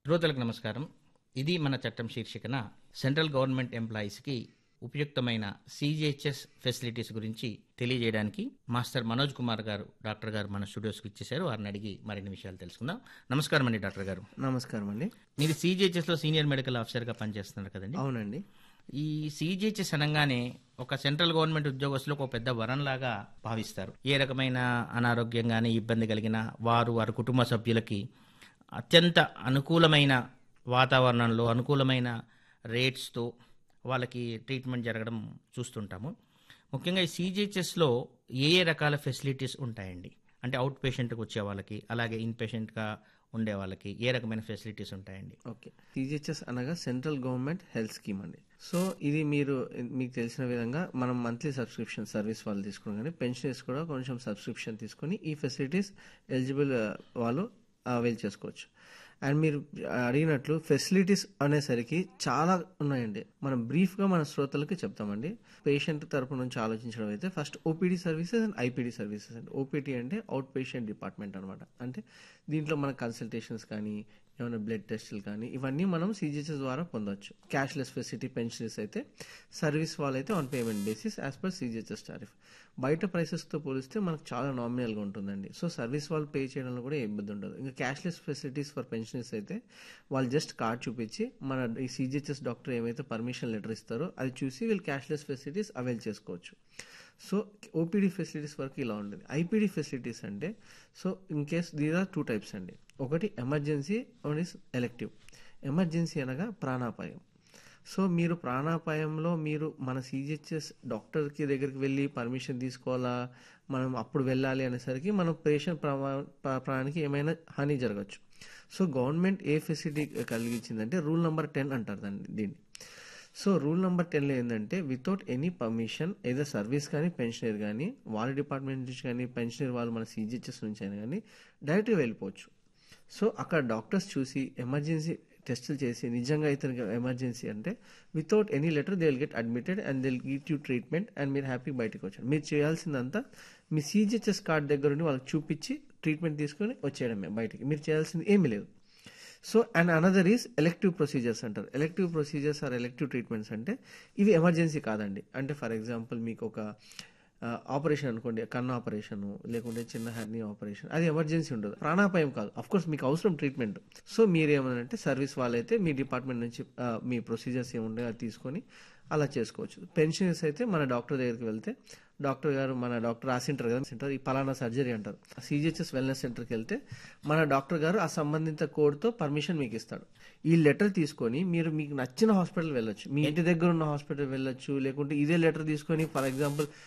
శ్రోతలకు నమస్కారం ఇది మన చట్టం శీర్షికన సెంట్రల్ గవర్నమెంట్ ఎంప్లాయీస్కి ఉపయుక్తమైన సీజీహెచ్ఎస్ ఫెసిలిటీస్ గురించి తెలియజేయడానికి మాస్టర్ మనోజ్ కుమార్ గారు డాక్టర్ గారు మన స్టూడియోస్కి ఇచ్చేశారు వారిని అడిగి మరిన్ని విషయాలు తెలుసుకుందాం నమస్కారం అండి డాక్టర్ గారు నమస్కారం అండి మీరు సీజీహెచ్ఎస్లో సీనియర్ మెడికల్ ఆఫీసర్గా పనిచేస్తున్నారు కదండి అవునండి ఈ సీజీహెచ్ఎస్ అనగానే ఒక సెంట్రల్ గవర్నమెంట్ ఉద్యోగస్తులకు ఒక పెద్ద వరంలాగా భావిస్తారు ఏ రకమైన అనారోగ్యం కానీ ఇబ్బంది కలిగిన వారు వారి కుటుంబ సభ్యులకి అత్యంత అనుకూలమైన వాతావరణంలో అనుకూలమైన రేట్స్తో వాళ్ళకి ట్రీట్మెంట్ జరగడం చూస్తుంటాము ముఖ్యంగా ఈ సీజీహెచ్ఎస్లో ఏ ఏ రకాల ఫెసిలిటీస్ ఉంటాయండి అంటే అవుట్ పేషెంట్కి వచ్చే వాళ్ళకి అలాగే ఇన్ పేషెంట్గా ఉండే వాళ్ళకి ఏ రకమైన ఫెసిలిటీస్ ఉంటాయండి ఓకే సిజిహెచ్ఎస్ అనగా సెంట్రల్ గవర్నమెంట్ హెల్త్ స్కీమ్ అండి సో ఇది మీరు మీకు తెలిసిన విధంగా మనం మంత్లీ సబ్స్క్రిప్షన్ సర్వీస్ వాళ్ళు తీసుకుని కానీ పెన్షనర్స్ కూడా కొంచెం సబ్స్క్రిప్షన్ తీసుకొని ఈ ఫెసిలిటీస్ ఎలిజిబుల్ వాళ్ళు అవైల్ చేసుకోవచ్చు అండ్ మీరు అడిగినట్లు ఫెసిలిటీస్ అనేసరికి చాలా ఉన్నాయండి మనం బ్రీఫ్గా మన శ్రోతలకి చెప్తామండి పేషెంట్ తరపు నుంచి ఆలోచించడం అయితే first OPD services and IPD services అండి ఓపీటీ అంటే అవుట్ పేషెంట్ డిపార్ట్మెంట్ అనమాట అంటే దీంట్లో మన కన్సల్టేషన్స్ కానీ ఏమైనా బ్లడ్ టెస్టులు కానీ ఇవన్నీ మనం సీజీహెచ్ఎస్ ద్వారా పొందొచ్చు క్యాష్లెస్ ఫెసిలిటీ పెన్షనర్స్ అయితే సర్వీస్ వాళ్ళైతే on payment basis as per CGHS tariff బయట ప్రైసెస్తో పోలిస్తే మనకు చాలా నామినల్గా ఉంటుందండి సో సర్వీస్ వాళ్ళు పే చేయడంలో కూడా ఏ ఇబ్బంది ఉండదు ఇంకా క్యాష్లెస్ ఫెసిలిటీస్ ఫర్ పెన్షనర్స్ అయితే వాళ్ళు జస్ట్ కార్డ్ చూపించి మన ఈ సీజీహెచ్ఎస్ డాక్టర్ ఏమైతే పర్మిషన్ లెటర్ ఇస్తారో అది చూసి వీళ్ళు క్యాష్లెస్ ఫెసిలిటీస్ అవైల్ చేసుకోవచ్చు సో ఓపీడీ ఫెసిలిటీస్ వరకు ఇలా ఉండేది ఐపీడీ ఫెసిలిటీస్ అంటే so in case these are two types అండి ఒకటి emergency one is elective emergency అనగా ప్రాణాపాయం సో మీరు ప్రాణాపాయంలో మీరు మన సీజీహెచ్ఎస్ డాక్టర్కి దగ్గరికి వెళ్ళి పర్మిషన్ తీసుకోవాలా మనం అప్పుడు వెళ్ళాలి అనేసరికి మన పేషెంట్ ప్రాణానికి ఏమైనా హాని జరగచ్చు సో గవర్నమెంట్ ఏ ఫెసిలిటీ కలిగించిందంటే రూల్ నెంబర్ టెన్ అంటారు దాన్ని దీన్ని సో రూల్ నెంబర్ టెన్లో ఏంటంటే వితౌట్ ఎనీ పర్మిషన్ ఏదో సర్వీస్ కానీ పెన్షనర్ కానీ వాళ్ళ డిపార్ట్మెంట్ నుంచి కానీ పెన్షనర్ వాళ్ళు మన సీజీహెచ్ఎస్ నుంచి అయినా కానీ డైరెక్ట్గా వెళ్ళిపోవచ్చు సో అక్కడ డాక్టర్స్ చూసి ఎమర్జెన్సీ టెస్టులు చేసి నిజంగా ఇతనికి ఎమర్జెన్సీ అంటే without any letter they will get admitted and they get you treatment and మీరు హ్యాపీ బయటకు వచ్చారు మీరు చేయాల్సిందంతా మీ సీజీహెచ్ఎస్ కార్డ్ దగ్గర ఉండి వాళ్ళకి చూపించి ట్రీట్మెంట్ తీసుకొని వచ్చేయడమే బయటికి మీరు చేయాల్సింది ఏమీ లేదు so and another is elective procedures అంటారు elective procedures are elective treatments అంటే ఇవి ఎమర్జెన్సీ కాదండి అంటే ఫర్ ఎగ్జాంపుల్ మీకు ఒక ఆపరేషన్ అనుకోండి కన్ను ఆపరేషన్ లేకుంటే చిన్న హెర్నీ ఆపరేషన్ అది ఎమర్జెన్సీ ఉండదు ప్రాణాపాయం కాదు అఫ్ కోర్స్ మీకు అవసరం ట్రీట్మెంట్ సో మీరు ఏమనంటే సర్వీస్ వాళ్ళైతే మీ డిపార్ట్మెంట్ నుంచి మీ ప్రొసీజర్స్ ఏముండే అది తీసుకొని అలా చేసుకోవచ్చు పెన్షనర్స్ అయితే మన డాక్టర్ దగ్గరికి వెళ్తే డాక్టర్ గారు మన డాక్టర్ రాసింటారు కదా సెంటర్ ఈ పలానా సర్జరీ అంటారు సిజిహెచ్ఎస్ వెల్నెస్ సెంటర్కి వెళ్తే మన డాక్టర్ గారు ఆ సంబంధిత కోడ్తో పర్మిషన్ మీకు ఇస్తాడు ఈ లెటర్ తీసుకొని మీరు మీకు నచ్చిన హాస్పిటల్ వెళ్ళొచ్చు మీ ఇంటి దగ్గర ఉన్న హాస్పిటల్ వెళ్ళొచ్చు లేకుంటే ఇదే లెటర్ తీసుకొని ఫర్ ఎగ్జాంపుల్